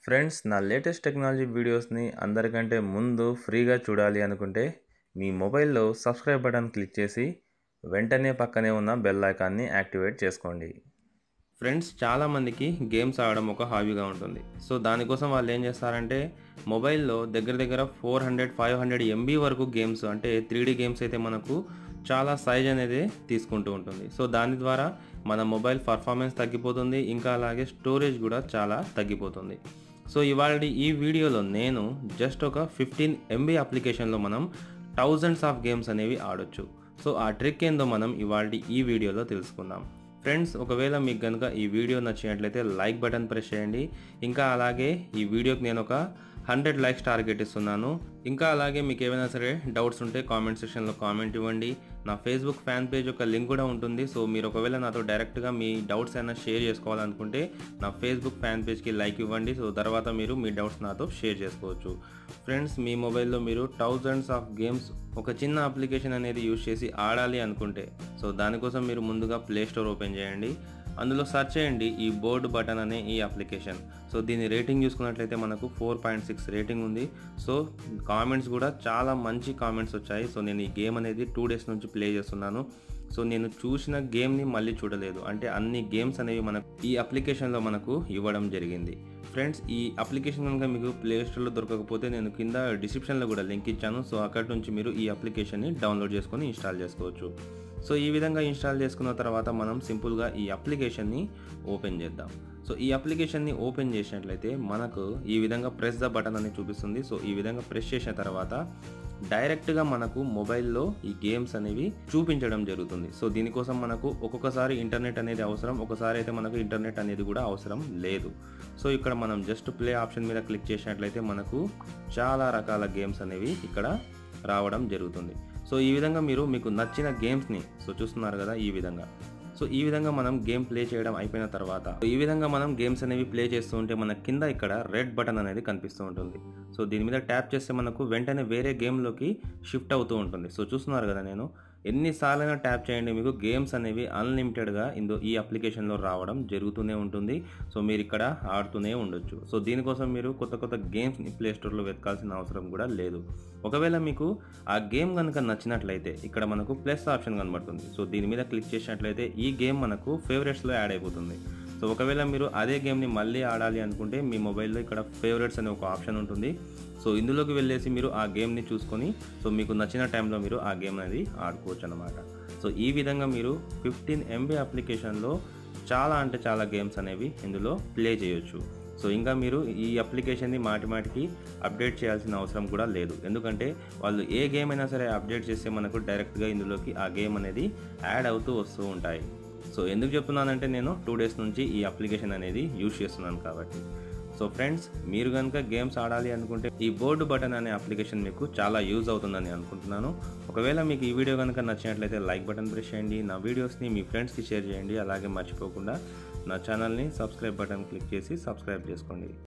friends నా latest technology వీడియోస్ని అందరికంటే ముందు ఫ్రీగా చూడాలి అనుకుంటే మీ మొబైల్లో సబ్స్క్రైబ్ బటన్ క్లిక్ చేసి వెంటనే పక్కనే ఉన్న బెల్ ఐకాన్ని యాక్టివేట్ చేసుకోండి ఫ్రెండ్స్ చాలామందికి గేమ్స్ ఆడడం ఒక హాబీగా ఉంటుంది సో దానికోసం వాళ్ళు ఏం చేస్తారంటే మొబైల్లో దగ్గర దగ్గర four hundred five hundred MB వరకు గేమ్స్ అంటే త్రీ గేమ్స్ అయితే మనకు చాలా సైజ్ అనేది తీసుకుంటూ ఉంటుంది సో దాని ద్వారా మన మొబైల్ పర్ఫార్మెన్స్ తగ్గిపోతుంది ఇంకా అలాగే స్టోరేజ్ కూడా చాలా తగ్గిపోతుంది సో ఇవాళ ఈ వీడియోలో నేను జస్ట్ ఒక ఫిఫ్టీన్ ఎంబీ అప్లికేషన్లో మనం థౌజండ్స్ ఆఫ్ గేమ్స్ అనేవి ఆడొచ్చు సో ఆ ట్రిక్ ఏందో మనం ఇవాళ ఈ వీడియోలో తెలుసుకుందాం ఫ్రెండ్స్ ఒకవేళ మీకు కనుక ఈ వీడియో నచ్చినట్లయితే లైక్ బటన్ ప్రెస్ చేయండి ఇంకా అలాగే ఈ వీడియోకి నేను ఒక హండ్రెడ్ లైక్స్ టార్గెట్ ఇస్తున్నాను ఇంకా అలాగే మీకు ఏమైనా సరే డౌట్స్ ఉంటే కామెంట్ సెక్షన్లో కామెంట్ ఇవ్వండి నా ఫేస్బుక్ ఫ్యాన్ పేజ్ యొక్క లింక్ కూడా ఉంటుంది సో మీరు ఒకవేళ నాతో డైరెక్ట్గా మీ డౌట్స్ అయినా షేర్ చేసుకోవాలనుకుంటే నా ఫేస్బుక్ ఫ్యాన్ పేజ్కి లైక్ ఇవ్వండి సో తర్వాత మీరు మీ డౌట్స్ నాతో షేర్ చేసుకోవచ్చు ఫ్రెండ్స్ మీ మొబైల్లో మీరు థౌజండ్స్ ఆఫ్ గేమ్స్ ఒక చిన్న అప్లికేషన్ అనేది యూజ్ చేసి ఆడాలి అనుకుంటే సో దానికోసం మీరు ముందుగా ప్లే స్టోర్ ఓపెన్ చేయండి అందులో సెర్చ్ చేయండి ఈ బోర్డు బటన్ అనే ఈ అప్లికేషన్ సో దీని రేటింగ్ చూసుకున్నట్లయితే మనకు ఫోర్ పాయింట్ సిక్స్ రేటింగ్ ఉంది సో కామెంట్స్ కూడా చాలా మంచి కామెంట్స్ వచ్చాయి సో నేను ఈ గేమ్ అనేది టూ డేస్ నుంచి ప్లే చేస్తున్నాను సో నేను చూసిన గేమ్ని మళ్ళీ చూడలేదు అంటే అన్ని గేమ్స్ అనేవి మనకు ఈ అప్లికేషన్లో మనకు ఇవ్వడం జరిగింది ఫ్రెండ్స్ ఈ అప్లికేషన్ కనుక మీకు ప్లే స్టోర్లో దొరకకపోతే నేను కింద డిస్క్రిప్షన్లో కూడా లింక్ ఇచ్చాను సో అక్కడి నుంచి మీరు ఈ అప్లికేషన్ని డౌన్లోడ్ చేసుకొని ఇన్స్టాల్ చేసుకోవచ్చు సో ఈ విధంగా ఇన్స్టాల్ చేసుకున్న తర్వాత మనం సింపుల్గా ఈ అప్లికేషన్ని ఓపెన్ చేద్దాం సో ఈ అప్లికేషన్ని ఓపెన్ చేసినట్లయితే మనకు ఈ విధంగా ప్రెస్ ద బటన్ అని చూపిస్తుంది సో ఈ విధంగా ప్రెస్ చేసిన తర్వాత డైరెక్ట్గా మనకు మొబైల్లో ఈ గేమ్స్ అనేవి చూపించడం జరుగుతుంది సో దీనికోసం మనకు ఒక్కొక్కసారి ఇంటర్నెట్ అనేది అవసరం ఒకసారి అయితే మనకు ఇంటర్నెట్ అనేది కూడా అవసరం లేదు సో ఇక్కడ మనం జస్ట్ ప్లే ఆప్షన్ మీద క్లిక్ చేసినట్లయితే మనకు చాలా రకాల గేమ్స్ అనేవి ఇక్కడ రావడం జరుగుతుంది సో ఈ విధంగా మీరు మీకు నచ్చిన గేమ్స్ని సో చూస్తున్నారు కదా ఈ విధంగా సో ఈ విధంగా మనం గేమ్ ప్లే చేయడం అయిపోయిన తర్వాత ఈ విధంగా మనం గేమ్స్ అనేవి ప్లే చేస్తూ ఉంటే మన కింద ఇక్కడ రెడ్ బటన్ అనేది కనిపిస్తూ ఉంటుంది సో దీని మీద ట్యాప్ చేస్తే మనకు వెంటనే వేరే గేమ్లోకి షిఫ్ట్ అవుతూ ఉంటుంది సో చూస్తున్నారు కదా నేను ఎన్నిసార్లైనా ట్యాప్ చేయండి మీకు గేమ్స్ అనేవి అన్లిమిటెడ్గా ఇందో ఈ అప్లికేషన్లో రావడం జరుగుతూనే ఉంటుంది సో మీరు ఇక్కడ ఆడుతూనే ఉండొచ్చు సో దీనికోసం మీరు కొత్త కొత్త గేమ్స్ని ప్లే స్టోర్లో వెతకాల్సిన అవసరం కూడా లేదు ఒకవేళ మీకు ఆ గేమ్ కనుక నచ్చినట్లయితే ఇక్కడ మనకు ప్లస్ ఆప్షన్ కనబడుతుంది సో దీని మీద క్లిక్ చేసినట్లయితే ఈ గేమ్ మనకు ఫేవరెట్స్లో యాడ్ అయిపోతుంది సో ఒకవేళ మీరు అదే గేమ్ని మళ్ళీ ఆడాలి అనుకుంటే మీ మొబైల్లో ఇక్కడ ఫేవరెట్స్ అనే ఒక ఆప్షన్ ఉంటుంది సో ఇందులోకి వెళ్ళేసి మీరు ఆ గేమ్ని చూసుకొని సో మీకు నచ్చిన టైంలో మీరు ఆ గేమ్ అనేది ఆడుకోవచ్చు అనమాట సో ఈ విధంగా మీరు ఫిఫ్టీన్ ఎంబీ అప్లికేషన్లో చాలా అంటే చాలా గేమ్స్ అనేవి ఇందులో ప్లే చేయొచ్చు సో ఇంకా మీరు ఈ అప్లికేషన్ని మాటి మాటికి అప్డేట్ చేయాల్సిన అవసరం కూడా లేదు ఎందుకంటే వాళ్ళు ఏ గేమ్ అయినా సరే అప్డేట్ చేస్తే మనకు డైరెక్ట్గా ఇందులోకి ఆ గేమ్ అనేది యాడ్ అవుతూ వస్తూ ఉంటాయి సో ఎందుకు చెప్తున్నానంటే నేను టూ డేస్ నుంచి ఈ అప్లికేషన్ అనేది యూజ్ చేస్తున్నాను కాబట్టి సో ఫ్రెండ్స్ మీరు కనుక గేమ్స్ ఆడాలి అనుకుంటే ఈ బోర్డు బటన్ అనే అప్లికేషన్ మీకు చాలా యూజ్ అవుతుందని అనుకుంటున్నాను ఒకవేళ మీకు ఈ వీడియో కనుక నచ్చినట్లయితే లైక్ బటన్ ప్రెస్ చేయండి నా వీడియోస్ని మీ ఫ్రెండ్స్కి షేర్ చేయండి అలాగే మర్చిపోకుండా నా ఛానల్ని సబ్స్క్రైబ్ బటన్ క్లిక్ చేసి సబ్స్క్రైబ్ చేసుకోండి